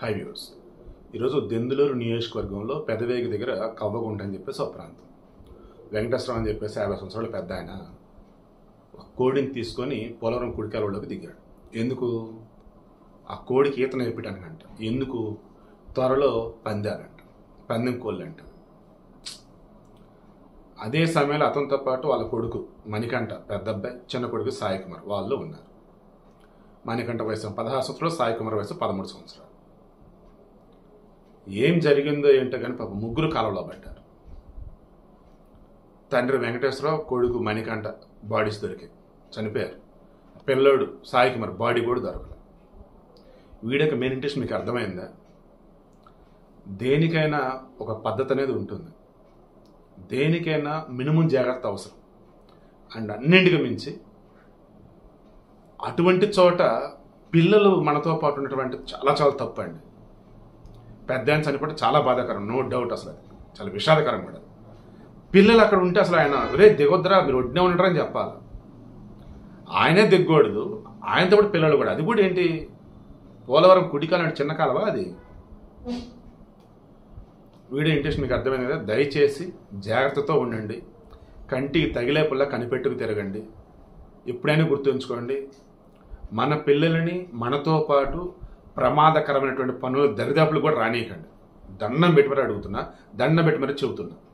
high views ఈరోజు దెందులూరు నియోజకవర్గంలో పెదవేగి దగ్గర కవ్వగుంట అని చెప్పేసి ఒక ప్రాంతం వెంకటేశ్వరం అని చెప్పేసి యాభై సంవత్సరాల పెద్ద ఆయన ఒక కోడిని తీసుకొని పోలవరం కుడికాలలోకి దిగాడు ఎందుకు ఆ కోడికి ఈత నేర్పించడానికంట ఎందుకు త్వరలో పందాలంట పందెం కోళ్ళంట అదే సమయంలో అతనితో పాటు వాళ్ళ కొడుకు మణికంఠ పెద్ద అబ్బాయి చిన్న కొడుకు సాయి కుమార్ వాళ్ళు ఉన్నారు మణికంఠ వయసు పదహారు సంవత్సరాలు సాయి కుమార్ వయసు పదమూడు సంవత్సరాలు ఏం జరిగిందో ఏంటో కానీ పాప ముగ్గురు కాలంలో పడ్డారు తండ్రి వెంకటేశ్వరరావు కొడుకు మణికంఠ బాడీస్ దొరికాయి చనిపోయారు పిల్లోడు సాయి కుమార్ బాడీ కూడా దొరకలేదు వీడియొక మెయిన్ ఇంట్రెస్ట్ మీకు అర్థమైందా దేనికైనా ఒక పద్ధతి అనేది ఉంటుంది దేనికైనా మినిమం జాగ్రత్త అవసరం అండ్ అన్నింటికి మించి అటువంటి చోట పిల్లలు మనతో పాటు ఉన్నటువంటి చాలా చాలా తప్పు అండి పెద్ద ఆయన చనిపోతే చాలా బాధాకరం నో డౌట్ అసలు అది చాలా విషాదకరం కూడా పిల్లలు అక్కడ ఉంటే అసలు ఆయన రే దిగొద్దురా మీరు ఒడ్డునే ఉంటారని చెప్పాలి ఆయనే దిగ్గకూడదు ఆయనతో పాటు పిల్లలు కూడా అది కూడా ఏంటి పోలవరం కుడికాలం చిన్న కాలవా అది వీడియో ఇంట్రెస్ట్ మీకు అర్థమైంది కదా దయచేసి జాగ్రత్తతో ఉండండి కంటికి తగిలే పుల్ల కనిపెట్టుకు తిరగండి ఎప్పుడైనా గుర్తుంచుకోండి మన పిల్లలని మనతో పాటు ప్రమాదకరమైనటువంటి పనులు దరిదాపులు కూడా రానియకండి దండం పెట్టి మరి అడుగుతున్నా దండం పెట్టి మరి చెబుతున్నా